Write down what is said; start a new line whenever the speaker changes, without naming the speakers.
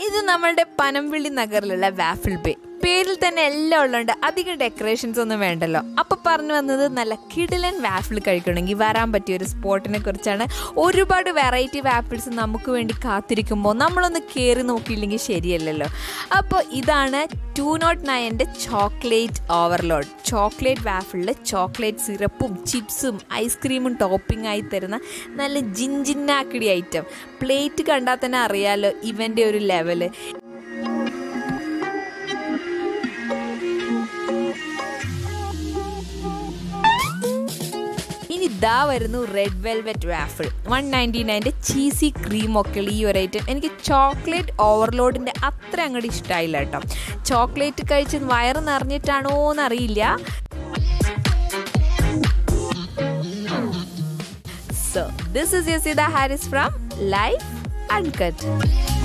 ഇത് നമ്മളുടെ Panampilly നഗറിലുള്ള waffle bay പേരിൽ തന്നെ എല്ലാം ഉള്ളതുകൊണ്ട് അധികം ഡെക്കറേഷൻസ് ഒന്നും വേണ്ടല്ലോ അപ്പോൾ പറഞ്ഞു വന്നത് നല്ല കിടിലൻ വാഫിൾ കഴിക്കണമെങ്കിൽ വരാൻ പറ്റിയ ഒരു സ്പോട്ടിനെ കുറിച്ചാണ് ഒരുപാട് വെറൈറ്റി വാഫിൾസ് നമുക്ക് വേണ്ടി കാത്തിരിക്കുമ്പോൾ നമ്മളൊന്ന് കയറി നോക്കിയില്ലെങ്കിൽ ശരിയല്ലല്ലോ അപ്പോൾ ഇതാണ് ടു നോട്ട് നയൻ്റെ ചോക്ലേറ്റ് ഓവർലോഡ് ചോക്ലേറ്റ് വാഫിളിൽ ചോക്ലേറ്റ് സിറപ്പും ചിപ്സും ഐസ്ക്രീമും ടോപ്പിംഗ് ആയി തരുന്ന നല്ല ജിഞ്ചിന്നാക്കിടി ഐറ്റം പ്ലേറ്റ് കണ്ടാൽ തന്നെ അറിയാലോ ഇവൻ്റെ ഒരു ലെവല് ഇനി ഇതാ വരുന്നു red velvet waffle one ninety നയൻ്റെ ചീസി ക്രീം ഒക്കെ ഈ ഒരു ഐറ്റം എനിക്ക് ചോക്ലേറ്റ് ഓവർലോഡിൻ്റെ അത്ര അങ്ങോട്ട് ഇഷ്ടമായില്ല കേട്ടോ ചോക്ലേറ്റ് കഴിച്ച് വയറ് നിറഞ്ഞിട്ടാണോ എന്നറിയില്ല so this is Yasitha Harris from Life uncut